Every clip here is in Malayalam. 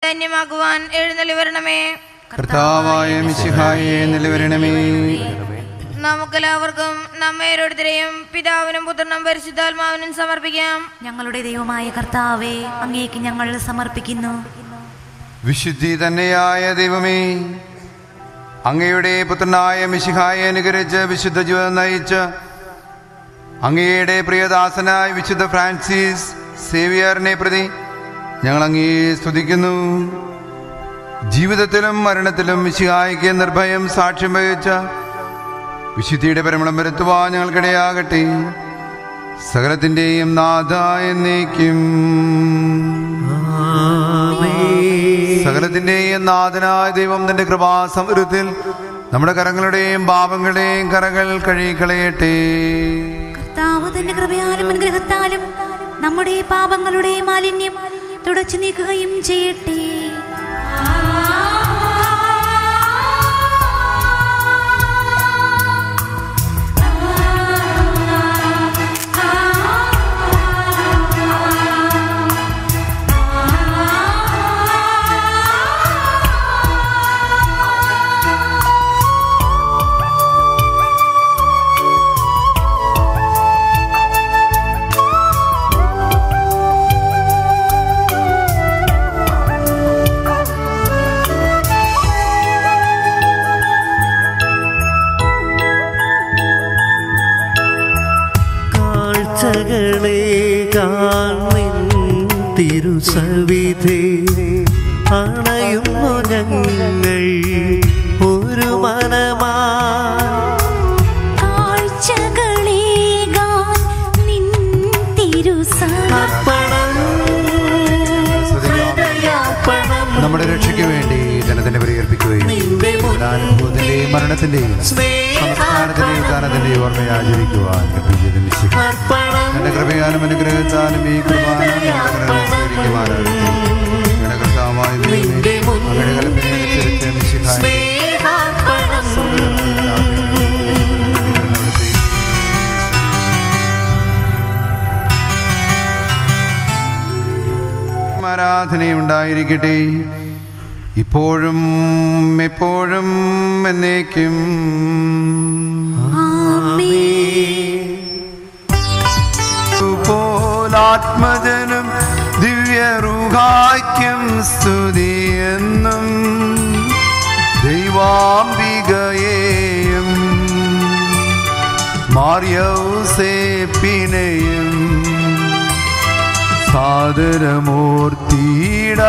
ധന്യമാകുവാൻ എഴുന്നള്ളി വരണമേ കർത്താവായ മിശിഹായെ നിലവരണമേ നമുക്കെല്ലാവർക്കും നമ്മെ ഓരോരുത്തരെയും പിതാവിനും പുത്രനും പരിശുദ്ധാത്മാവിനും സമർപ്പിക്കാം ഞങ്ങളുടെ ദൈവമായ കർത്താവെ അങ്ങേക്ക് ഞങ്ങൾ സമർപ്പിക്കുന്നു വിശുദ്ധി തന്നെയായ ദൈവമേ അങ്ങയുടെ പുത്രനായ മിശിഹായെ അനുകരിച്ച് വിശുദ്ധ ജീവിതം നയിച്ച് അങ്ങയുടെ പ്രിയദാസനായ വിശുദ്ധ ഫ്രാൻസിസ് സേവിയറിനെ പ്രതി ഞങ്ങൾ അങ്ങയെ സ്തുതിക്കുന്നു ജീവിതത്തിലും മരണത്തിലും മിശിഹായ്ക്ക് നിർഭയം സാക്ഷ്യം വഹിച്ച വിശുദ്ധിയുടെ പരിമളം വരുത്തുവാൻ ഞങ്ങൾക്കിടയാകട്ടെ സകലത്തിൻ്റെയും നാഥ എന്നേക്കും സകലത്തിന്റെയും നാഥനായ ദൈവം തന്റെ കൃപാസമൃദ്ധത്തിൽ നമ്മുടെ കരങ്ങളുടെയും പാപങ്ങളുടെയും കരകൾ കഴുകിക്കളയട്ടെ കർത്താവ് തന്റെ കൃപയാലും അനുഗ്രഹത്താലും നമ്മുടെ പാപങ്ങളുടെ മാലിന്യം തുടച്ചു നീക്കുകയും ചെയ്യട്ടെ കാഴ്ചകളെ കാണിൻ തിരുസവിധേ അണയുന്നു ഞങ്ങൾ ഒരു മനമാ കാഴ്ചകളേകാൻ നിൻ തിരുസഭ അർപ്പണം ഹൃദയാർപ്പണം നമ്മുടെ രക്ഷയ്ക്ക് വേണ്ടി ജനത്തിന്റെ പരികൽപ്പിക്കുകയും നിന്റെ മുന്നിൽ അനുഭവത്തിന്റെയും മരണത്തിന്റെയും സംസ്കാരത്തിന്റെയും കാലത്തിന്റെയും ഓർമ്മയെ ആചരിക്കുവാൻ കൽപ്പിച്ചത് മിശിഹ. അർപ്പണം തന്റെ കൃപയാലും അനുഗ്രഹത്താലും ഈ കുർബാന ഞങ്ങളുടെ സ്വീകരിക്കുവാനാകട്ടെ ഞങ്ങളുടെ കർത്താവായ ദൈവമേ, അങ്ങയുടെ കൽപ്പനയനുസരിച്ച് മിശിഹായെ സ്നേഹാർപ്പണം ആരാധനയുണ്ടായിരിക്കട്ടെ ഇപ്പോഴും എപ്പോഴും എന്നേക്കും പോലാത്മജനും ദിവ്യറുഹായ്ക്കും സ്തുതിയെന്നും ദൈവാംബികയെയും മാറിയൗസേപ്പിനെയും സാദരമൂർത്തിയിട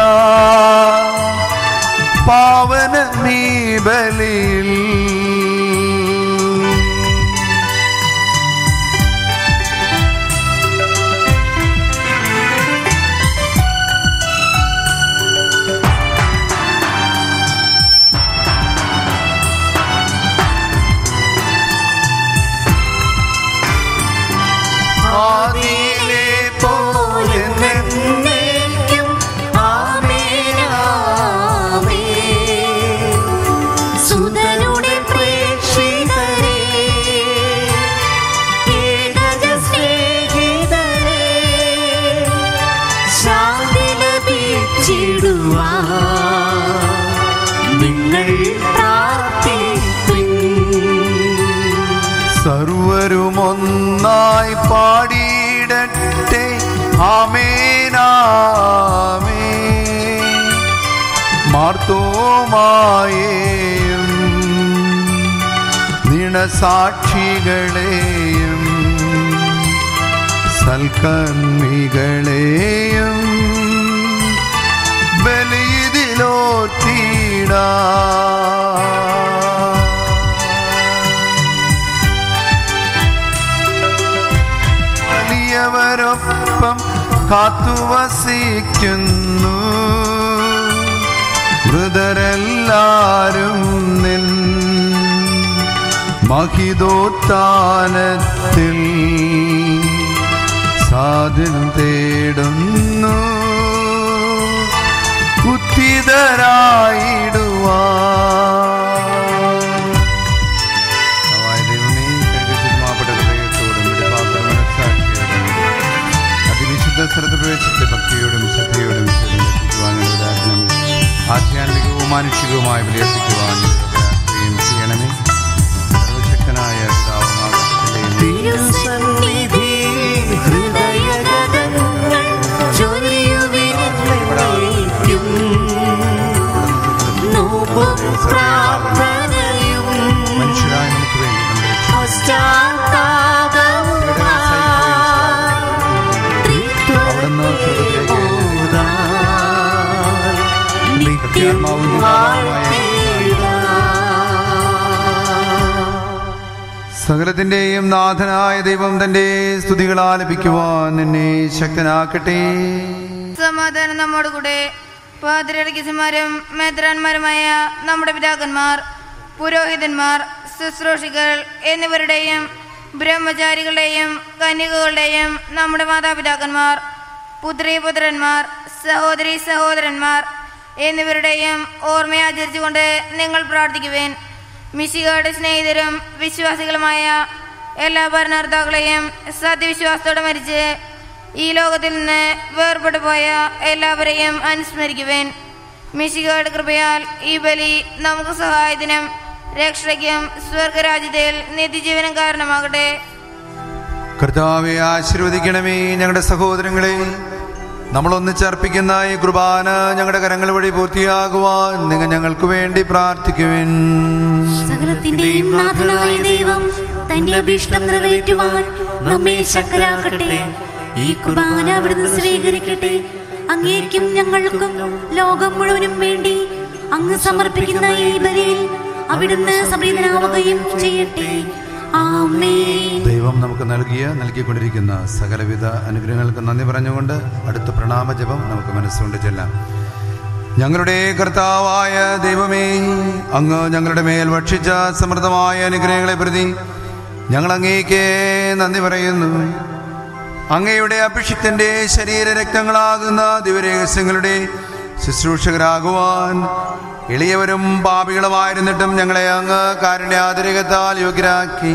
പാവന നീ ബലിയിൽ ആദിയിലെ പോലെ എന്നേക്കും ആമേൻ ആമേൻ സുതനുടെ പ്രേക്ഷിതരേ ഏകജ സ്നേഹിതരേ ശാന്തി ലഭിച്ചിടുവാൻ നിങ്ങൾ പ്രാർത്ഥിപ്പിൻ സർവരും ഒന്നായി പാടിയിടട്ടെ ആമേനാമേ മാർത്തോമായേയും നിണസാക്ഷികളെയും സൽക്കർമ്മികളെയും ബലിയിലോത്തീട വലിയവരൊപ്പം കാത്തുവസിക്കുന്നു മൃതരെല്ലാരും നിൻ മഹിതോത്താനത്തിൽ സാധനം തേടുന്നു ഉത്തിതരായിടുവാ ദൈവമേ കഴുകിച്ചിരുമാപ്പെട്ട ഹൃദയത്തോടും വെടിപ്പാക്കുന്ന മനസ്സാക്ഷിയോടും അതിവിശുദ്ധ സ്ഥലത്ത് പ്രവേശിച്ച് ഭക്തിയോടും ശ്രദ്ധയോടും എത്തിക്കുവാനുള്ള മാനുഷികവുമായ ബലിയർപ്പിക്കുവാൻ യോഗ്യരാക്കുകയും ചെയ്യണമേ സർവശക്തനായ പിതാവുമാകത്തിന്റെയും തിരുസന്നിധി ഹൃദയഗതങ്ങൾ ചൊരിയുവിനും നോമ്പും പ്രാർത്ഥനയും മനുഷ്യരായ നമുക്ക് വേണ്ടി നമ്മുടെ പശ്ചാത്താപവുമായി അവിടുന്ന് സ്വർഗ്ഗത്തിലേക്ക് നിത്യം പ്രത്യാത്മാവും സകലത്തിന്റെയും നാഥനായ ദൈവം തന്റെ സ്തുതികൾ ആലപിക്കുവാൻ നിന്നെ ശക്തനാക്കട്ടെ സമാധാനം നമ്മോട് കൂടെ പാതിരടിക്കന്മാരും മേത്രാന്മാരുമായ നമ്മുടെ പിതാക്കന്മാർ പുരോഹിതന്മാർ ശുശ്രൂഷികൾ എന്നിവരുടെയും ബ്രഹ്മചാരികളുടെയും കന്യകകളുടെയും നമ്മുടെ മാതാപിതാക്കന്മാർ പുത്രി പുത്രന്മാർ സഹോദരി സഹോദരന്മാർ എന്നിവരുടെയും ഓർമ്മയാചരിച്ചുകൊണ്ട് നിങ്ങൾ പ്രാർത്ഥിക്കുവേൻ മിശികയുടെ സ്നേഹിതരും വിശ്വാസികളുമായ എല്ലാ ഭരണകർത്താക്കളെയും സത്യവിശ്വാസത്തോടെ മരിച്ച് ഈ ലോകത്തിൽ നിന്ന് വേർപെട്ടു പോയ എല്ലാവരെയും അനുസ്മരിക്കുവേൻ മിശികയുടെ കൃപയാൽ ഈ ബലി നമുക്ക് സഹായത്തിനും രക്ഷയ്ക്കും സ്വർഗരാജ്യത്തിൽ നിത്യജീവനം കാരണമാകട്ടെ കർത്താവെ ആശീർവദിക്കണമേ ഞങ്ങളുടെ സഹോദരങ്ങളെ നമ്മൾ ഒന്നിച്ചർപ്പിക്കുന്ന ഈ കുർബാന ഞങ്ങളുടെ കരങ്ങൾ വഴി പൂർത്തിയാകുവാൻ നിങ്ങൾ ഞങ്ങൾക്ക് വേണ്ടി പ്രാർത്ഥിക്കുവിൻ സകലത്തിന്റെയും നാഥനായ ദൈവം തന്റെ അഭീഷ്ടം നിറവേറ്റുവാൻ നമ്മെ ശക്തരാക്കട്ടെ ഈ കുർബാന അവിടുന്ന് സ്വീകരിക്കട്ടെ അങ്ങേക്കും ഞങ്ങൾക്കും ലോകം മുഴുവനും വേണ്ടി അങ്ങ് സമർപ്പിക്കുന്ന ഈ ബലിയിൽ അവിടുന്ന് സംപ്രീതനാവുകയും ചെയ്യട്ടെ ആമേ ദൈവം നമുക്ക് നൽകിയ നൽകിക്കൊണ്ടിരിക്കുന്ന സകലവിധ അനുഗ്രഹങ്ങൾക്ക് നന്ദി പറഞ്ഞുകൊണ്ട് അടുത്ത പ്രണാമ ജപം നമുക്ക് മനസ്സുകൊണ്ട് ചെല്ലാം ഞങ്ങളുടെ കർത്താവായ ദൈവമേ അങ്ങ് ഞങ്ങളുടെ മേൽ ഭക്ഷിച്ച സമൃദ്ധമായ അനുഗ്രഹങ്ങളെ പ്രതി ഞങ്ങൾ അങ്ങേക്ക് നന്ദി പറയുന്നു അങ്ങയുടെ അഭിഷിക്തന്റെ ശരീര രക്തങ്ങളാകുന്ന ദിവരഹസ്യങ്ങളുടെ ശുശ്രൂഷകരാകുവാൻ എളിയവരും പാപികളുമായിരുന്നിട്ടും ഞങ്ങളെ അങ്ങ് കാരുണ്യാതിരകത്താൽ യോഗ്യരാക്കി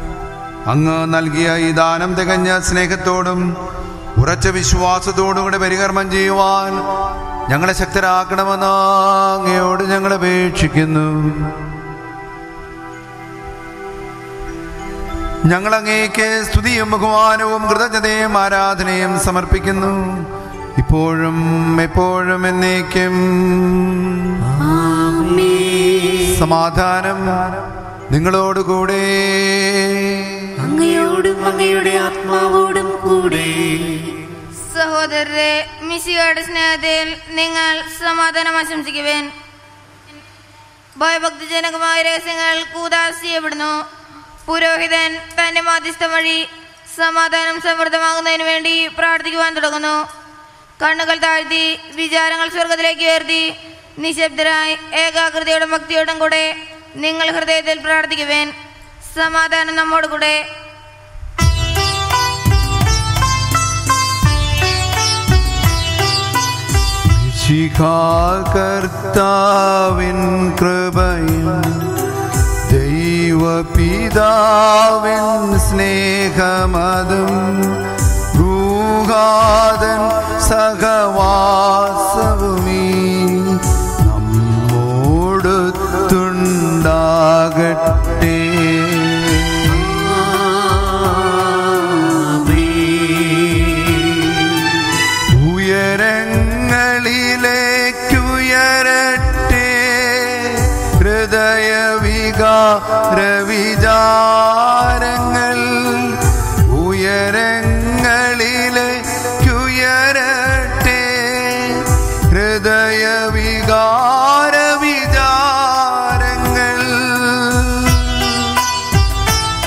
അങ്ങ് നൽകിയ ഈ ദാനം തികഞ്ഞ സ്നേഹത്തോടും ഉറച്ച വിശ്വാസത്തോടും കൂടെ പരികർമ്മം ചെയ്യുവാൻ ഞങ്ങളെ ശക്തരാക്കണമെന്ന് അങ്ങയോട് ഞങ്ങൾ അപേക്ഷിക്കുന്നു ഞങ്ങൾ അങ്ങേക്ക് സ്തുതിയും ബഹുമാനവും കൃതജ്ഞതയും ആരാധനയും സമർപ്പിക്കുന്നു ഇപ്പോഴും എപ്പോഴും എന്നേക്കും സമാധാനം നിങ്ങളോടുകൂടെ അങ്ങയോടും അങ്ങയുടെ ആത്മാവോടും കൂടെ സഹോദരരെ മിശികയുടെ സ്നേഹത്തിൽ നിങ്ങൾ സമാധാനം ആശംസിക്കുവേൻ ഭയഭക്തിജനകമായ രഹസ്യങ്ങൾ കൂതാശ ചെയ്യപ്പെടുന്നു പുരോഹിതൻ തന്റെ മാധ്യസ്ഥം വഴി സമാധാനം സമൃദ്ധമാകുന്നതിന് വേണ്ടി പ്രാർത്ഥിക്കുവാൻ തുടങ്ങുന്നു കണ്ണുകൾ താഴ്ത്തി വിചാരങ്ങൾ സ്വർഗത്തിലേക്ക് ഉയർത്തി നിശബ്ദരായി ഏകാഗ്രതയോടും ഭക്തിയോടും കൂടെ നിങ്ങൾ ഹൃദയത്തിൽ പ്രാർത്ഥിക്കുവേൻ സമാധാനം നമ്മോട് കൂടെ കർത്താവിൻ കൃപയും ദൈവപിതാവിൻ സ്നേഹമതും ഭൂഘാതൻ സഹവാസവുമീ നമ്മോടൊത്തുണ്ടാകട്ടെ ഉയരങ്ങളിലേക്കുയരട്ടെ ഹൃദയവികാരവിചാരങ്ങൾ ഉയരങ്ങളിലേക്കുയരട്ടെ ഹൃദയവികാരവിചാരങ്ങൾ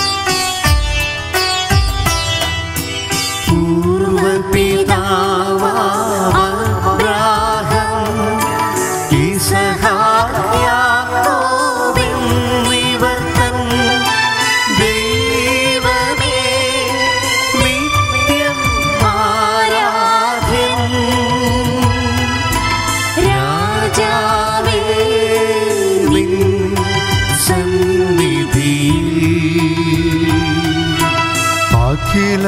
പൂർവപിതാവാബ്രാഹം ഈശഹായാക്കോബിന്നിവർത്തൻ ദൈവമേ നിത്യം ആരാധ്യൻ രാജാവേ നിൻ സന്നിധിയിൽ അഖില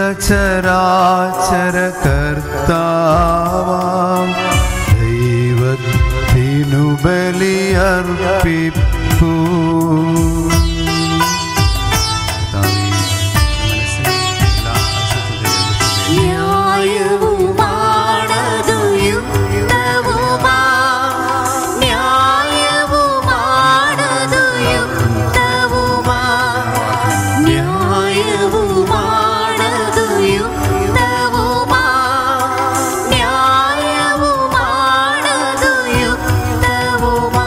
ചരാചര കർത്താവാം ദൈവത്തിനു നിന്നു ബലിയർപ്പിപ്പൂ കർത്താവേ, മനസ്സിനെ എല്ലാ അശുദ്ധതയും ന്യായവുമാണതു യുക്തവുമാ ന്യായവുമാണതു യുക്തവുമാ ന്യായവുമാണതു യുക്തവുമാ ന്യായവുമാണതു യുക്തവുമാ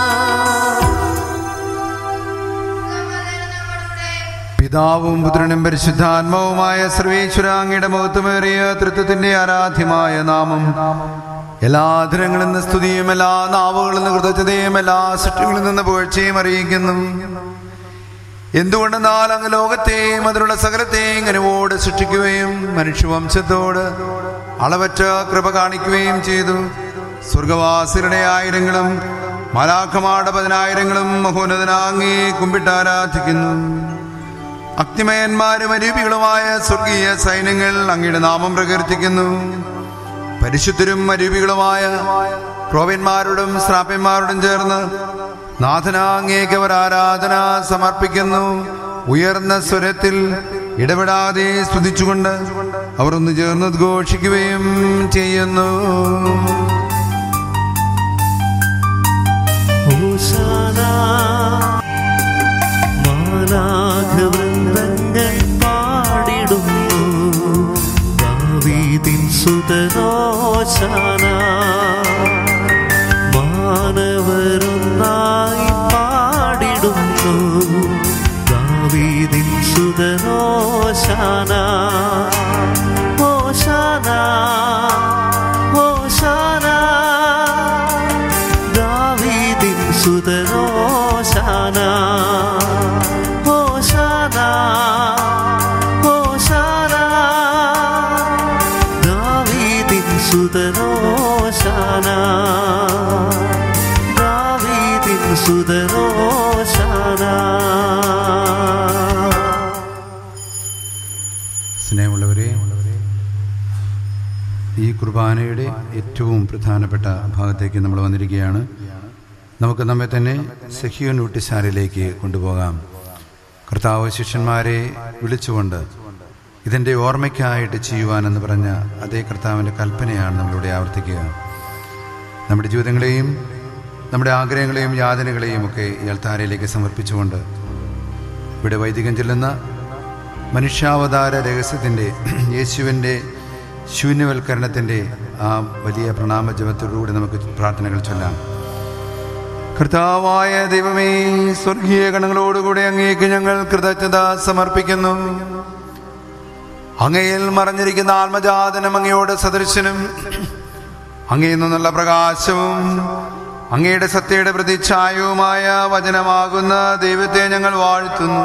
പിതാവും പുത്രനും പരിശുദ്ധാത്മാവുമായ സർവേശ്വരാങ്ങിയുടെ മഹത്വമേറിയ തൃത്വത്തിന്റെ ആരാധ്യമായ നാമം എല്ലാ ആദരങ്ങളിൽ നിന്ന് സ്തുതിയും എല്ലാ നാവുകളിൽ നിന്ന് കൃതജ്ഞതയും എല്ലാ സൃഷ്ടികളിൽ നിന്ന് പുകഴ്ചയും അറിയിക്കുന്നു എന്തുകൊണ്ടെന്നാൽ അങ്ങ് ലോകത്തെയും അതിലുള്ള സകലത്തെയും കനുവോട് സൃഷ്ടിക്കുകയും മനുഷ്യവംശത്തോട് അളവറ്റ കൃപ കാണിക്കുകയും ചെയ്തു സ്വർഗവാസികളുടെ ആയിരങ്ങളും മലാഖമാരുടെ പതിനായിരങ്ങളും മഹോന്നതനാങ്ങി കുമ്പിട്ട് ആരാധിക്കുന്നു അഗ്നിമയന്മാരും അരൂപികളുമായ സ്വർഗീയ സൈന്യങ്ങൾ അങ്ങയുടെ നാമം പ്രകീർത്തിക്കുന്നു പരിശുദ്ധരും അരൂപികളുമായ ക്രോവന്മാരോടും ശ്രാപ്യന്മാരോടും ചേർന്ന് നാഥനാങ്ങേക്ക് അവർ ആരാധന സമർപ്പിക്കുന്നു ഉയർന്ന സ്വരത്തിൽ ഇടപെടാതെ സ്തുതിച്ചുകൊണ്ട് അവർ ഒന്ന് ചേർന്ന് ഘോഷിക്കുകയും ചെയ്യുന്നു ഹോശാന മാലാഘവൃന്ദങ്ങൾ പാടിടുന്നു ദാവീദിൻ സുതനോശാന മാനവരൊന്നായി പാടിടുന്നു ദാവീദിൻ സുതനോശാന ഹോശാന ഹോശാന ദാവീദിൻ സുതനോശാന ഹോശാന ഹോശാന ദാവീദിൻ സുതനോശാന ദാവീദിൻ സുതനോശാന സ്നേഹമുള്ളവരെ ഈ കുർബാനയുടെ ഏറ്റവും പ്രധാനപ്പെട്ട ഭാഗത്തേക്ക് നമ്മൾ വന്നിരിക്കുകയാണ് നമുക്ക് നമ്മെ തന്നെ സഹിയോൻ ഊട്ടിശാലയിലേക്ക് കൊണ്ടുപോകാം കർത്താവ് ശിഷ്യന്മാരെ വിളിച്ചുകൊണ്ട് ഇതിൻ്റെ ഓർമ്മയ്ക്കായിട്ട് ചെയ്യുവാനെന്ന് പറഞ്ഞ അതേ കർത്താവിൻ്റെ കൽപ്പനയാണ് നമ്മളിവിടെ ആവർത്തിക്കുക നമ്മുടെ ജീവിതങ്ങളെയും നമ്മുടെ ആഗ്രഹങ്ങളെയും യാതനകളെയും ഒക്കെ ഈ അൾത്താരയിലേക്ക് സമർപ്പിച്ചുകൊണ്ട് ഇവിടെ വൈദികം ചെല്ലുന്ന മനുഷ്യാവതാര രഹസ്യത്തിൻ്റെ യേശുവിൻ്റെ ശൂന്യവൽക്കരണത്തിൻ്റെ ആ വലിയ പ്രണാമ ജപത്തിലൂടെ നമുക്ക് പ്രാർത്ഥനകൾ ചൊല്ലാം കർത്താവായ ദൈവമേ സ്വർഗീയ ഗണങ്ങളോടുകൂടി അങ്ങേക്ക് ഞങ്ങൾ കൃതജ്ഞത സമർപ്പിക്കുന്നു അങ്ങയിൽ മറഞ്ഞിരിക്കുന്ന ആത്മജാതനും അങ്ങയോട് സദൃശനും അങ്ങയിൽ നിന്നുള്ള പ്രകാശവും അങ്ങയുടെ സത്യയുടെ പ്രതിച്ഛായവുമായ വചനമാകുന്ന ദൈവത്തെ ഞങ്ങൾ വാഴ്ത്തുന്നു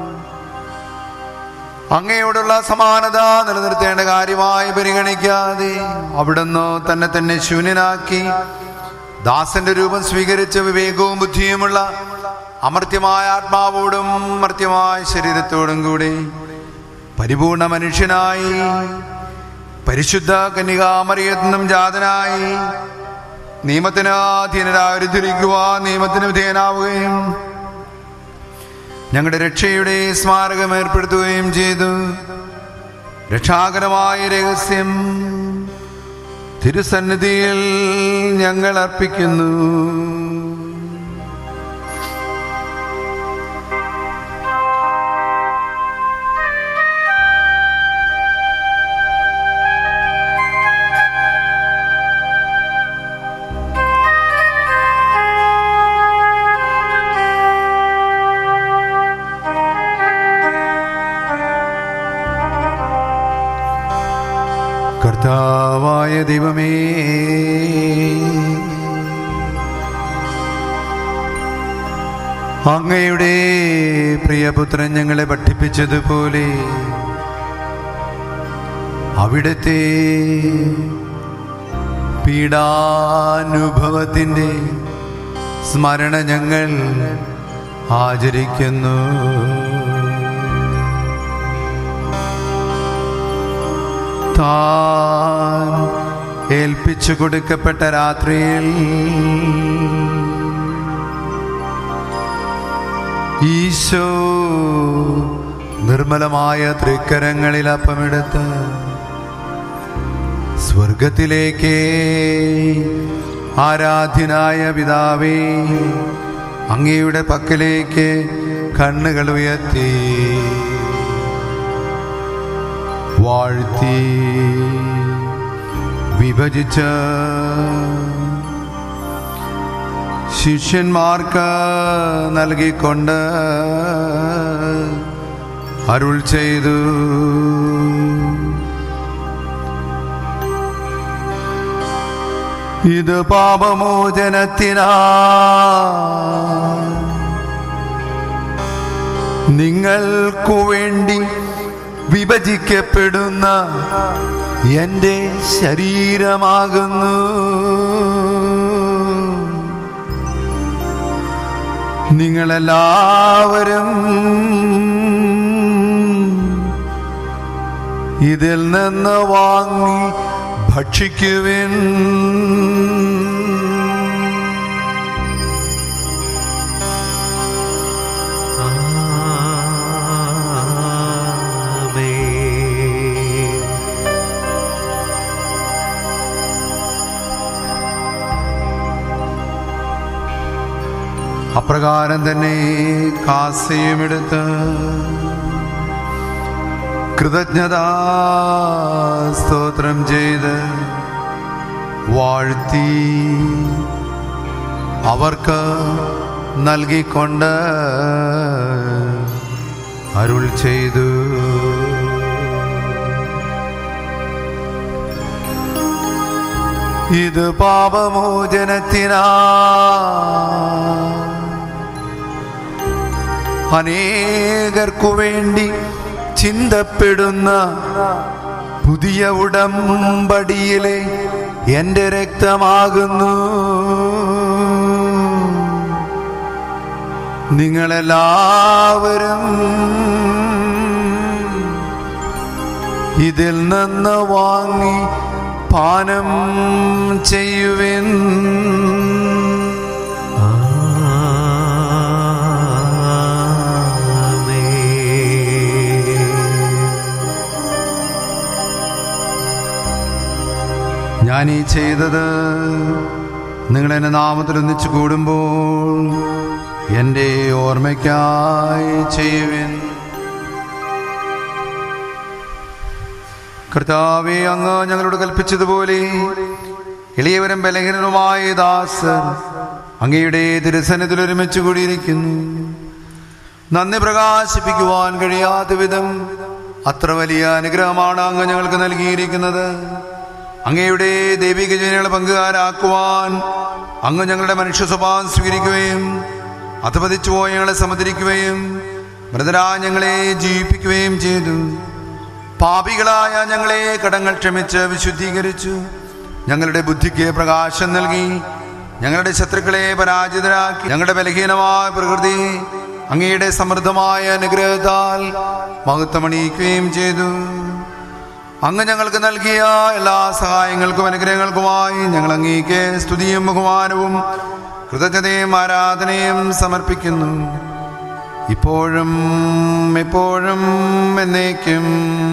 അങ്ങയോടുള്ള സമാനത നിലനിർത്തേണ്ട കാര്യമായി പരിഗണിക്കാതെ അവിടുന്ന് തന്നെ തന്നെ ശൂന്യനാക്കി ദാസന്റെ രൂപം സ്വീകരിച്ച വിവേകവും ബുദ്ധിയുമുള്ള അമർത്യമായ ആത്മാവോടും മർത്യമായ ശരീരത്തോടും കൂടി പരിപൂർണ മനുഷ്യനായി പരിശുദ്ധ കന്യകാമറിയത്തിനും ജാതനായി നിയമത്തിന് അധീനരായിരിക്കുവാൻ നിയമത്തിന് വിധേയനാവുകയും ഞങ്ങളുടെ രക്ഷയുടെ സ്മാരകം ഏർപ്പെടുത്തുകയും ചെയ്തു രക്ഷാകരമായ രഹസ്യം തിരുസന്നിധിയിൽ ഞങ്ങൾ അർപ്പിക്കുന്നു കർത്താവായ ദൈവമേ അങ്ങയുടെ പ്രിയപുത്രൻ ഞങ്ങളെ പഠിപ്പിച്ചതുപോലെ അവിടുത്തെ പീഡാനുഭവത്തിൻ്റെ സ്മരണ ഞങ്ങൾ ആചരിക്കുന്നു താൻ ഏൽപ്പിച്ചു കൊടുക്കപ്പെട്ട രാത്രിയിൽ ഈശോ നിർമ്മലമായ തൃക്കരങ്ങളിൽ അപ്പമെടുത്ത് സ്വർഗത്തിലേക്ക് ആരാധ്യനായ പിതാവേ അങ്ങയുടെ പക്കലേക്ക് കണ്ണുകൾ ഉയർത്തി വാഴ്ത്തി വിഭജിച്ച് ശിഷ്യന്മാർക്ക് നൽകിക്കൊണ്ട് അരുൾ ചെയ്തു ഇത് പാപമോചനത്തിനാ നിങ്ങൾക്കു വേണ്ടി വിഭജിക്കപ്പെടുന്ന എന്റെ ശരീരമാകുന്നു നിങ്ങളെല്ലാവരും ഇതിൽ നിന്ന് വാങ്ങി ഭക്ഷിക്കുവിൻ ആമേൻ അപ്രകാരം തന്നെ കാസയുമെടുത്ത് കൃതജ്ഞതാ സ്തോത്രം ചെയ്ത് വാഴ്ത്തി അവർക്ക് നൽകിക്കൊണ്ട് അരുൾ ചെയ്തു ഇത് പാപമോചനത്തിനാ അനേകർക്കു വേണ്ടി ചിന്തപ്പെടുന്ന പുതിയ ഉടമ്പടിയിലെ എന്റെ രക്തമാകുന്നു നിങ്ങളെല്ലാവരും ഇതിൽ നിന്ന് വാങ്ങി പാനം ചെയ്യുവിൻ ഞാൻ ഈ ചെയ്തത് നിങ്ങൾ എന്നെ നാമത്തിൽ ഒന്നിച്ചു കൂടുമ്പോൾ എൻ്റെ ഓർമ്മയ്ക്കായി ചെയ്യുവിൻ കർത്താവെ അങ്ങ് ഞങ്ങളോട് കൽപ്പിച്ചതുപോലെ എളിയവരും ബലഹീനരുമായ ദാസർ അങ്ങയുടെ തിരുസനത്തിൽ ഒരുമിച്ച് കൂടിയിരിക്കുന്നു നന്ദി പ്രകാശിപ്പിക്കുവാൻ കഴിയാത്ത വിധം അത്ര വലിയ അനുഗ്രഹമാണ് അങ്ങ് ഞങ്ങൾക്ക് നൽകിയിരിക്കുന്നത് അങ്ങയുടെ ദൈവിക ജനങ്ങളെ പങ്കുകാരാക്കുവാൻ അങ്ങ് ഞങ്ങളുടെ മനുഷ്യ സ്വഭാവം സ്വീകരിക്കുകയും അധപതിച്ചു പോയ ഞങ്ങളെ സമുദ്രിക്കുകയും മൃതരാ ഞങ്ങളെ ജീവിപ്പിക്കുകയും ചെയ്തു പാപികളായ ഞങ്ങളെ കടങ്ങൾ ക്ഷമിച്ച് വിശുദ്ധീകരിച്ചു ഞങ്ങളുടെ ബുദ്ധിക്ക് പ്രകാശം നൽകി ഞങ്ങളുടെ ശത്രുക്കളെ പരാജിതരാക്കി ഞങ്ങളുടെ ബലഹീനമായ പ്രകൃതി അങ്ങയുടെ സമൃദ്ധമായ അനുഗ്രഹത്താൽ മഹത്വമണിയിക്കുകയും ചെയ്തു അങ്ങ് ഞങ്ങൾക്ക് നൽകിയ എല്ലാ സഹായങ്ങൾക്കും അനുഗ്രഹങ്ങൾക്കുമായി ഞങ്ങൾ അങ്ങേക്ക് സ്തുതിയും ബഹുമാനവും കൃതജ്ഞതയും ആരാധനയും സമർപ്പിക്കുന്നു ഇപ്പോഴും എപ്പോഴും എന്നേക്കും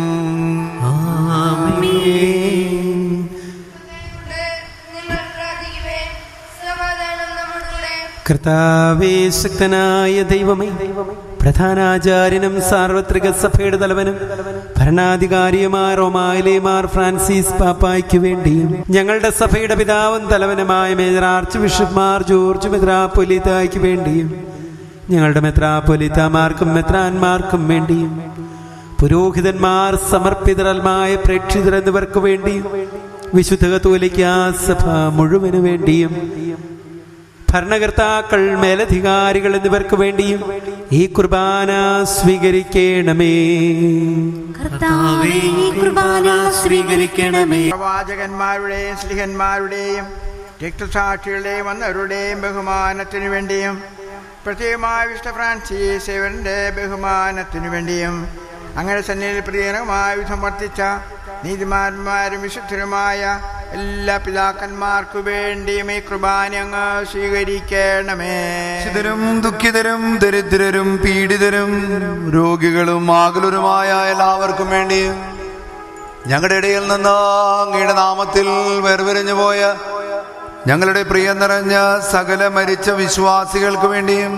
നിങ്ങൾ പ്രാർത്ഥിക്കുവേൻ സമാധാനം നമ്മുടെ കർത്താവേ ശക്തനായ ദൈവമേ പ്രധാനാചാര്യനും സാർവത്രിക സഭയുടെ തലവനും ഭരണാധികാരിയുമായ റോമായിലെ മാർ ഫ്രാൻസിസ് പാപ്പായ്ക്ക് വേണ്ടിയും ഞങ്ങളുടെ സഭയുടെ പിതാവും തലവനുമായ major archbishop Mar George മെത്രാപ്പൊലിത്തായ്ക്ക് വേണ്ടിയും ഞങ്ങളുടെ മെത്രാപ്പൊലിത്താമാർക്കും മെത്രാന്മാർക്കും വേണ്ടിയും പുരോഹിതന്മാർ സമർപ്പിതരൽമായ പ്രേക്ഷിതർ എന്നിവർക്ക് വേണ്ടിയും വിശുദ്ധ കത്തോലിക്ക സഭ മുഴുവനു വേണ്ടിയും ഭരണകർത്താക്കൾ മേലധികാരികൾ എന്നിവർക്ക് വേണ്ടിയും ഈ കുർബാന സ്വീകരിക്കണമേ കർത്താവേ ഈ കുർബാന സ്വീകരിക്കണമേ പ്രവാചകന്മാരുടെയും സ്ലിഹന്മാരുടെയും രക്തസാക്ഷികളുടെയും വന്നവരുടെയും ബഹുമാനത്തിനു വേണ്ടിയും പ്രത്യേകമായ വിശുദ്ധ ഫ്രാൻസിസ് ഇവരുടെ ബഹുമാനത്തിനു വേണ്ടിയും അങ്ങനെ സന്നിധിയിൽ പ്രിയനമായി സമർപ്പിച്ച നീതിമാന്മാരും വിശുദ്ധരുമായ എല്ലാ പിതാക്കന്മാർക്കു വേണ്ടിയും ഈ കുർബാന അങ്ങ് സ്വീകരിക്കണമേ ശിതരും ദുഃഖിതരും ദരിദ്രരും പീഡിതരും രോഗികളും ആകുലരുമായ എല്ലാവർക്കും വേണ്ടിയും ഞങ്ങളുടെ ഇടയിൽ നിന്ന് അങ്ങയുടെ നാമത്തിൽ വേർപിരിഞ്ഞു പോയ ഞങ്ങളുടെ പ്രിയം നിറഞ്ഞ സകല മരിച്ച വിശ്വാസികൾക്ക് വേണ്ടിയും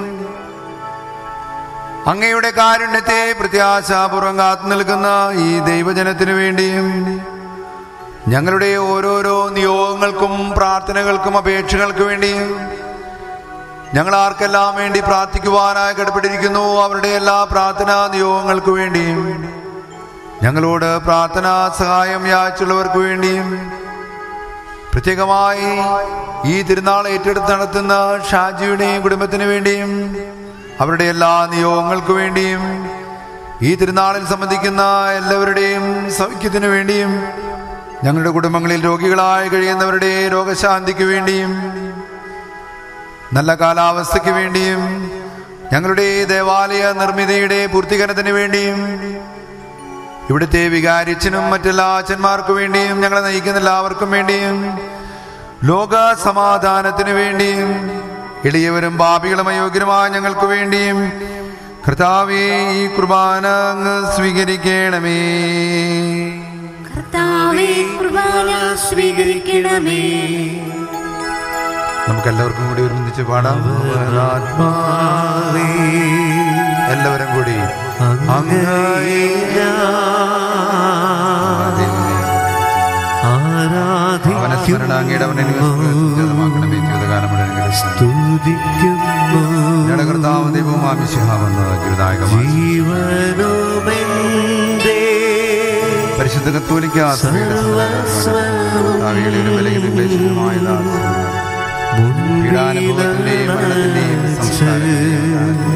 അങ്ങയുടെ കാരുണ്യത്തെ പ്രത്യാശാപൂർവം കാത്തു നിൽക്കുന്ന ഈ ദൈവജനത്തിനു വേണ്ടിയും ഞങ്ങളുടെ ഓരോരോ നിയോഗങ്ങൾക്കും പ്രാർത്ഥനകൾക്കും അപേക്ഷകൾക്ക് വേണ്ടിയും ഞങ്ങൾ ആർക്കെല്ലാം വേണ്ടി പ്രാർത്ഥിക്കുവാനായി കടപ്പെട്ടിരിക്കുന്നു അവരുടെ എല്ലാ പ്രാർത്ഥനാ നിയോഗങ്ങൾക്ക് വേണ്ടിയും ഞങ്ങളോട് പ്രാർത്ഥനാ സഹായം യാചിച്ചുള്ളവർക്ക് വേണ്ടിയും പ്രത്യേകമായി ഈ തിരുനാൾ ഏറ്റെടുത്ത് നടത്തുന്ന ഷാജിയുടെയും കുടുംബത്തിന് വേണ്ടിയും അവരുടെ എല്ലാ നിയോഗങ്ങൾക്ക് വേണ്ടിയും ഈ തിരുനാളിൽ സംബന്ധിക്കുന്ന എല്ലാവരുടെയും സൗഖ്യത്തിനു വേണ്ടിയും ഞങ്ങളുടെ കുടുംബങ്ങളിൽ രോഗികളായി കഴിയുന്നവരുടെ രോഗശാന്തിക്ക് വേണ്ടിയും നല്ല കാലാവസ്ഥയ്ക്ക് വേണ്ടിയും ഞങ്ങളുടെ ദേവാലയ നിർമ്മിതിയുടെ പൂർത്തീകരണത്തിന് വേണ്ടിയും ഇവിടുത്തെ വികാരിച്ചനും മറ്റെല്ലാ അച്ഛന്മാർക്ക് വേണ്ടിയും ഞങ്ങളെ നയിക്കുന്ന എല്ലാവർക്കും വേണ്ടിയും ലോക സമാധാനത്തിന് വേണ്ടിയും എളിയവരും പാപികളും അയോഗ്യരുമായ ഞങ്ങൾക്ക് വേണ്ടിയും കർത്താവേ ഈ കുർബാന അങ്ങ് സ്വീകരിക്കണമേ കർത്താവേ കുർബാന സ്വീകരിക്കണമേ നമുക്ക് എല്ലാവർക്കും കൂടി ഒരുമിച്ച് പാടാം ആത്മാവേ എല്ലാവരും കൂടി അങ്ങയെ അവനെ സ്മരണാങ്ങിയുടെ അവനെ ആരാധിക്കണമേ സ്തുതിക്കുന്നു ഞങ്ങളുടെ കർത്താവ് ദൈവവും ആമിശിഹാവെന്ന് ജീവിതായകമായി ജീവനുമെന്തേ പരിശുദ്ധ കത്തോലിക്ക സഭയുടെ സഹോദരന്മാരെ, ബലഹീന ക്ലേശിതമായ ദാസന്മാരെ, പീഡാനുഭവത്തിന്റെയും മരണത്തിന്റെയും സംസ്കാരത്തിന്റെയും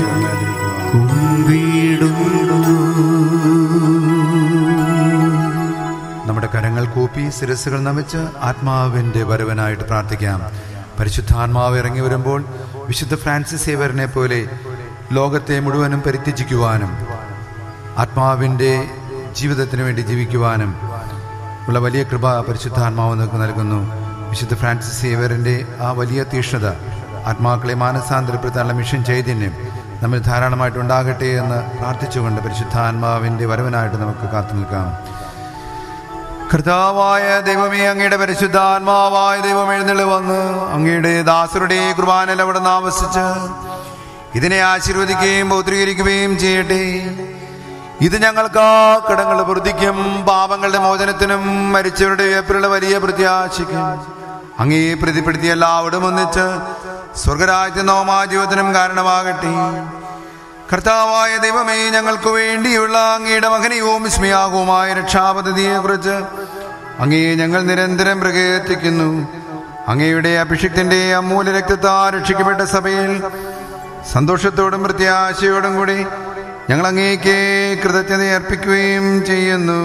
നമ്മുടെ കരങ്ങൾ കൂപ്പി ശിരസ്സുകൾ നമിച്ച് ആത്മാവിന്റെ വരവനായിട്ട് പ്രാർത്ഥിക്കാം പരിശുദ്ധാത്മാവ് ഇറങ്ങി വരുമ്പോൾ വിശുദ്ധ ഫ്രാൻസിസ് സേവരനെ പോലെ ലോകത്തെ മുഴുവനും പരിത്യജിക്കുവാനും ആത്മാവിൻ്റെ ജീവിതത്തിന് വേണ്ടി ജീവിക്കുവാനും ഉള്ള വലിയ കൃപ പരിശുദ്ധാത്മാവ് നമുക്ക് നൽകുന്നു വിശുദ്ധ ഫ്രാൻസിസ് സേവറിൻ്റെ ആ വലിയ തീഷ്ണത ആത്മാക്കളെ മാനസാന്തരപ്പെടുത്താനുള്ള മിഷൻ ചൈതന്യം നമ്മൾ ധാരാളമായിട്ട് ഉണ്ടാകട്ടെ എന്ന് പ്രാർത്ഥിച്ചുകൊണ്ട് പരിശുദ്ധാത്മാവിൻ്റെ വരവനായിട്ട് നമുക്ക് കാത്തു നിൽക്കാം കർത്താവായ ദൈവമേ അങ്ങയുടെ പരിശുദ്ധാത്മാവായ ദൈവം എഴുന്നള്ളി വന്ന് അങ്ങയുടെ ദാസരുടെ കുർബാനയിൽ അവിടെ ആവസിച്ച് ഇതിനെ ആശീർവദിക്കുകയും പൗത്രീകരിക്കുകയും ചെയ്യട്ടെ ഇത് ഞങ്ങൾക്ക് കടങ്ങളുടെ വൃദ്ധിക്കും പാപങ്ങളുടെ മോചനത്തിനും മരിച്ചവരുടെ ഉയർപ്പിലുള്ള വലിയ പ്രത്യാശയ്ക്കും അങ്ങേ പ്രതിപ്പെടുത്തി എല്ലാവരും ഒന്നിച്ച് സ്വർഗരാജ്യ നോമാ ജീവിതത്തിനും കാരണമാകട്ടെ കർത്താവായ ദൈവമേ ഞങ്ങൾക്ക് വേണ്ടിയുള്ള അങ്ങയുടെ മകനീയവും വിസ്മയാകവുമായ രക്ഷാപദ്ധതിയെ കുറിച്ച് അങ്ങേ ഞങ്ങൾ നിരന്തരം പ്രകീർത്തിക്കുന്നു അങ്ങയുടെ അഭിഷിക്തന്റെ അമൂല്യ രക്തത്താൽ രക്ഷിക്കപ്പെട്ട സഭയിൽ സന്തോഷത്തോടും പ്രത്യാശയോടും കൂടി ഞങ്ങൾ അങ്ങേക്ക് കൃതജ്ഞത അർപ്പിക്കുകയും ചെയ്യുന്നു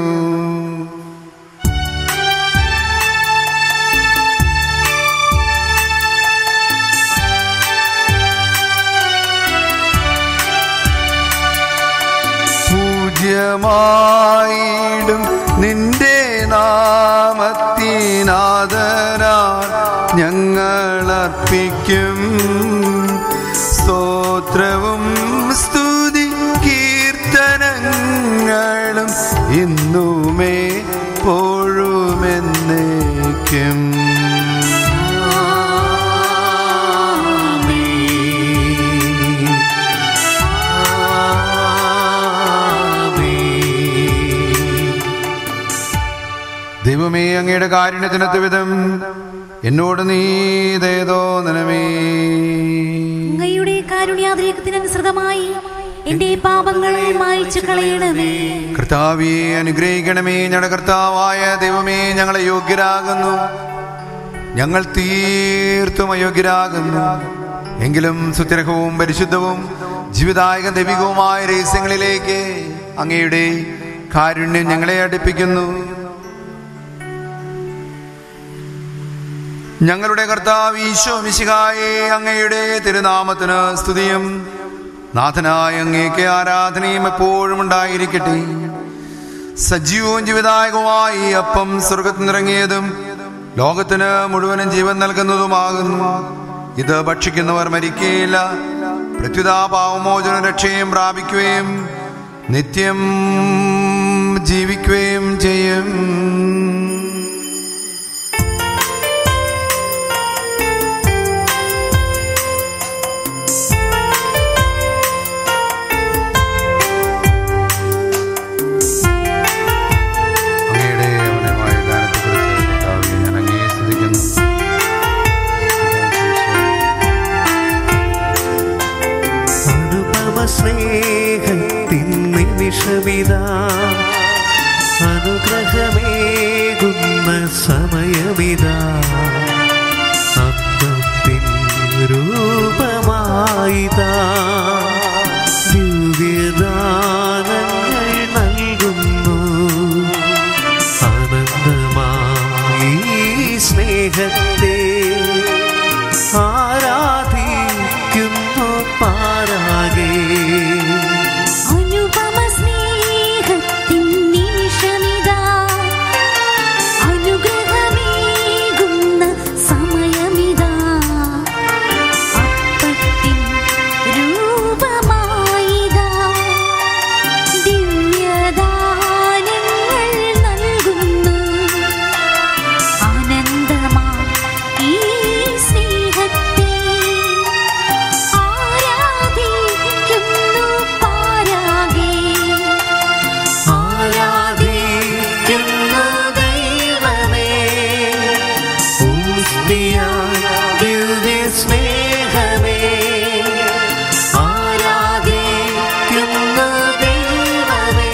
പൂജ്യമായിടും നിന്റെ നാമത്തിനാദരാൽ ഞങ്ങൾ അർപ്പിക്കും സ്തോത്രവും സ്തുതി കീർത്തനങ്ങളും ഇന്നുമേ പോഴുമെന്നേക്കും ദൈവമേ അങ്ങയുടെ കാരുണ്യത്തിനൊത്ത വിധം എന്നോട് നീതേതോ നനമേ അങ്ങയുടെ കാരുണ്യാതിരേകത്തിനനുസൃതമായി എന്റെ പാപങ്ങൾ മായ്ച്ചു കളയണമേ കർത്താവെ അനുഗ്രഹിക്കണമേ ഞങ്ങളുടെ കർത്താവായ ദൈവമേ ഞങ്ങളെ യോഗ്യരാകുന്നു ഞങ്ങൾ തീർത്തും അയോഗ്യരാകുന്നു എങ്കിലും സുത്യർഹവും പരിശുദ്ധവും ജീവിതായക ദൈവികവുമായ രഹസ്യങ്ങളിലേക്ക് അങ്ങയുടെ കാരുണ്യം ഞങ്ങളെ അടുപ്പിക്കുന്നു ഞങ്ങളുടെ കർത്താവ് ഈശോ മിശിഹായെ അങ്ങയുടെ തിരുനാമത്തിന് സ്തുതിയും നാഥനായ അങ്ങേക്ക് ആരാധനയും എപ്പോഴും ഉണ്ടായിരിക്കട്ടെ സജീവവും ജീവിതായകവുമായി ഈ അപ്പം സ്വർഗത്തിൽ നിറങ്ങിയതും ലോകത്തിന് മുഴുവനും ജീവൻ നൽകുന്നതുമാകുന്നു ഇത് ഭക്ഷിക്കുന്നവർ മരിക്കുകയില്ല പ്രത്യുത പാവമോചന രക്ഷയും പ്രാപിക്കുകയും നിത്യം ജീവിക്കുകയും ചെയ്യും അങ്ങയുടെ യൗവനമായ ദാനത്തെക്കുറിച്ച് കർത്താവേ, ഞാൻ അങ്ങയെ സ്തുതിക്കുന്നു അനുപമ സ്നേഹത്തിൻ നിമിഷമിതാ അനുഗ്രഹമേകുന്ന സമയമിതാ അപ്പത്തിൻ രൂപമായിതാ ദിവ്യദാനങ്ങൾ നൽകുന്നു ആനന്ദമായി സ്നേഹത്തെ ആരാധിക്കുന്നു പാരാകേ അനുപമ സ്നേഹത്തിൻ നിമിഷമിതാ അനുഗ്രഹമേകുന്ന സമയമിതാ അപ്പത്തിൻ രൂപമായിതാ ദിവ്യദാനങ്ങൾ നൽകുന്നു ആനന്ദമാ ഈ സ്നേഹത്തെ ആരാധിക്കുന്നു പാരാകെ ആരാധിക്കുന്നു ദൈവമേ ഊഷ്ണിയായ ദിവ്യ സ്നേഹമേ ആരാധിക്കുന്നു ദൈവമേ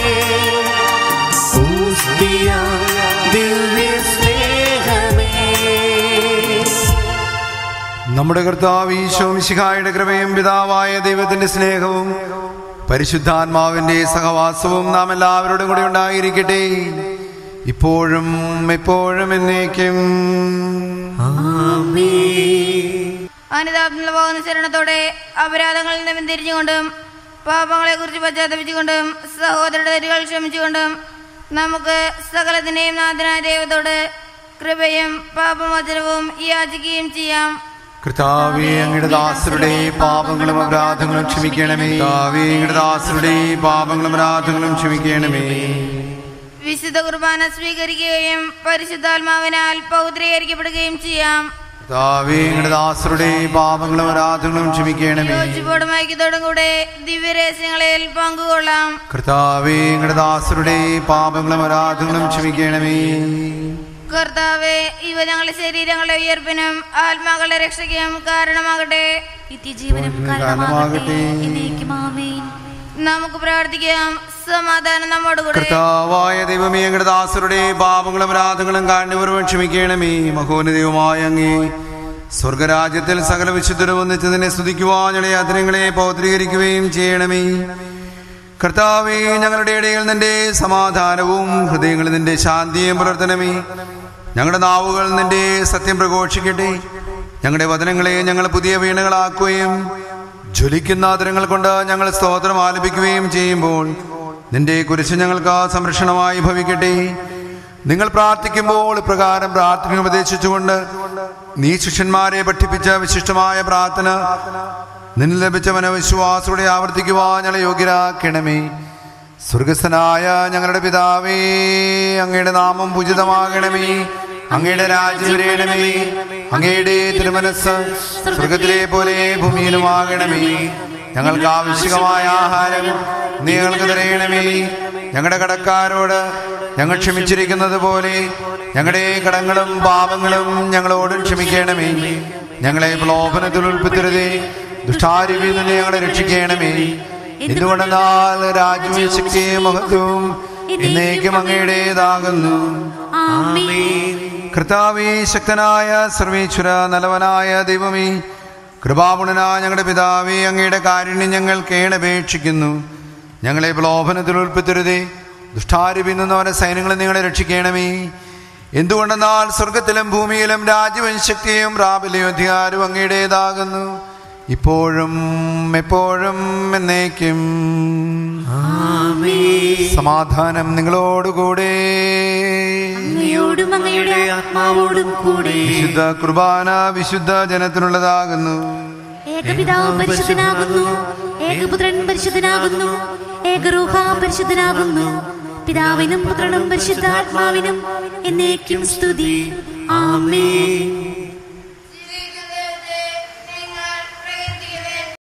ഊഷ്ണിയായ ദിവ്യ സ്നേഹമേ നമ്മുടെ കർത്താവ് ഈശോ മിശിഹായുടെ കൃപയും പിതാവായ ദൈവത്തിന്റെ സ്നേഹവും പരിശുദ്ധാത്മാവിന്റെ സഹവാസവും നാം എല്ലാവരോടും കൂടി ഉണ്ടായിരിക്കട്ടെ ഇപ്പോഴും എപ്പോഴും എന്നേക്കും അനുതാപത്തിലുള്ള പോകുന്ന ശരണത്തോടെ അപരാധങ്ങളിൽ നിന്ന് പിന്തിരിഞ്ഞുകൊണ്ടും പാപങ്ങളെ കുറിച്ച് പശ്ചാത്തപിച്ചുകൊണ്ടും സഹോദരരുടെ തെറ്റുകൾ ക്ഷമിച്ചുകൊണ്ടും നമുക്ക് സകലത്തിന്റെയും നാഥനായ ദൈവത്തോട് കൃപയും പാപമോചനവും യാചിക്കുകയും ചെയ്യാം കർത്താവേ അങ്ങയുടെ ദാസരുടെ പാപങ്ങളും അപരാധങ്ങളും ക്ഷമിക്കണമേ കർത്താവേ അങ്ങയുടെ ദാസരുടെ പാപങ്ങളും അപരാധങ്ങളും ക്ഷമിക്കണമേ വിശുദ്ധ കുർബാന സ്വീകരിക്കുകയും പരിശുദ്ധാത്മാവിനാൽ പൗത്രീകരിക്കപ്പെടുകയും ചെയ്യാം കർത്താവേ അങ്ങയുടെ ദാസരുടെ പാപങ്ങളും അപരാധങ്ങളും ക്ഷമിക്കണമേ യോജിപ്പോടും ഐക്യത്തോടും കൂടെ ദിവ്യരഹസ്യങ്ങളിൽ പങ്കുകൊള്ളാം കർത്താവേ അങ്ങയുടെ ദാസരുടെ പാപങ്ങളും അപരാധങ്ങളും ക്ഷമിക്കണമേ കർത്താവെ ഇവ ഞങ്ങളുടെ ശരീരങ്ങളുടെ ഉയർപ്പിനും ആത്മാക്കളുടെ രക്ഷയ്ക്കും കാരണമാകട്ടെ നിത്യജീവനം കാരണമാകട്ടെ എന്നേക്കും ആമേൻ നമുക്ക് പ്രാർത്ഥിക്കാം സമാധാനം നമ്മോടുകൂടെ കർത്താവായ ദൈവമേ അങ്ങയുടെ ദാസരുടെ പാപങ്ങളും അപരാധങ്ങളും കാരണപൂർവ്വം ക്ഷമിക്കണമേ മഹോന്നതയുമായ അങ്ങേ സ്വർഗരാജ്യത്തിൽ സകല വിശുദ്ധരും ഒന്നിച്ചതിനെ സ്തുതിക്കുവാൻ ഞങ്ങളുടെ യാത്രങ്ങളെ പൗത്രീകരിക്കുകയും ചെയ്യണമേ കർത്താവേ ഞങ്ങളുടെ ഇടയിൽ നിന്റെ സമാധാനവും ഹൃദയങ്ങളിൽ നിന്റെ ശാന്തിയും പുലർത്തണമേ ഞങ്ങളുടെ നാവുകൾ നിന്റെ സത്യം പ്രഘോഷിക്കട്ടെ ഞങ്ങളുടെ വചനങ്ങളെ ഞങ്ങൾ പുതിയ വീണകളാക്കുകയും ജ്വലിക്കുന്ന ആദരങ്ങൾ കൊണ്ട് ഞങ്ങൾ സ്തോത്രം ആലപിക്കുകയും ചെയ്യുമ്പോൾ നിന്റെ കുരിശ് ഞങ്ങൾക്ക് സംരക്ഷണമായി ഭവിക്കട്ടെ നിങ്ങൾ പ്രാർത്ഥിക്കുമ്പോൾ ഇപ്രകാരം പ്രാർത്ഥന ഉപദേശിച്ചുകൊണ്ട് നീ ശിഷ്യന്മാരെ പഠിപ്പിച്ച വിശിഷ്ടമായ പ്രാർത്ഥന നിന്നിൽ ലഭിച്ച മനവിശ്വാസത്തോടെ ആവർത്തിക്കുവാൻ ഞങ്ങളെ യോഗ്യരാക്കണമേ സ്വർഗസ്ഥനായ ഞങ്ങളുടെ പിതാവേ അങ്ങയുടെ നാമം പൂജിതമാകണമേ അങ്ങയുടെ രാജ്യം വരയണമേ അങ്ങയുടെ തിരുമനസ് സ്വർഗത്തിലെ പോലെ ഭൂമിയിലുമാകണമേ ഞങ്ങൾക്ക് ആവശ്യമായ ആഹാരം നീ ഞങ്ങൾക്ക് തരയണമേ ഞങ്ങളുടെ കടക്കാരോട് ഞങ്ങൾ ക്ഷമിച്ചിരിക്കുന്നത് പോലെ ഞങ്ങളുടെ കടങ്ങളും പാപങ്ങളും ഞങ്ങളോടും ക്ഷമിക്കണമേ ഞങ്ങളെ പ്രലോഭനത്തിൽ ഉൾപ്പെടുത്തരുതേ ദുഷ്ടാരൂപിയിൽ നിന്ന് ഞങ്ങളെ രക്ഷിക്കണമേ എന്തുകൊണ്ടെന്നാൽ രാജ്യവും ശക്തിയും മഹത്വവും എന്നേക്കും അങ്ങയുടേതാകുന്നു ആമേൻ കർത്താവേ ശക്തനായ സർവേശ്വര നലവനായ ദൈവമേ കൃപാപുണനായ ഞങ്ങളുടെ പിതാവേ അങ്ങയുടെ കാരുണ്യം ഞങ്ങൾ കേണപേക്ഷിക്കുന്നു ഞങ്ങളെ പ്രലോഭനത്തിൽ ഉൾപ്പെടുത്തരുതേ ദുഷ്ടാരൂപിൽ നിന്നവരെ സൈന്യങ്ങളെ നിങ്ങളെ രക്ഷിക്കണമേ എന്തുകൊണ്ടെന്നാൽ സ്വർഗത്തിലും ഭൂമിയിലും രാജ്യവും ശക്തിയും പ്രാബല്യവും അധികാരവും അങ്ങയുടേതാകുന്നു ഇപ്പോഴും എപ്പോഴും എന്നേക്കും ആമേൻ സമാധാനം നിങ്ങളോടുകൂടെ അങ്ങയോടും അങ്ങയുടെ ആത്മാവോടും കൂടെ വിശുദ്ധ കുർബാന വിശുദ്ധ ജനത്തിനുള്ളതാകുന്നു ഏകപിതാവ് പരിശുദ്ധനാകുന്നു ഏകപുത്രൻ പരിശുദ്ധനാകുന്നു ഏകരൂഹ പരിശുദ്ധനാകുന്നു പിതാവിനും പുത്രനും പരിശുദ്ധാത്മാവിനും എന്നേക്കും സ്തുതി ആമേൻ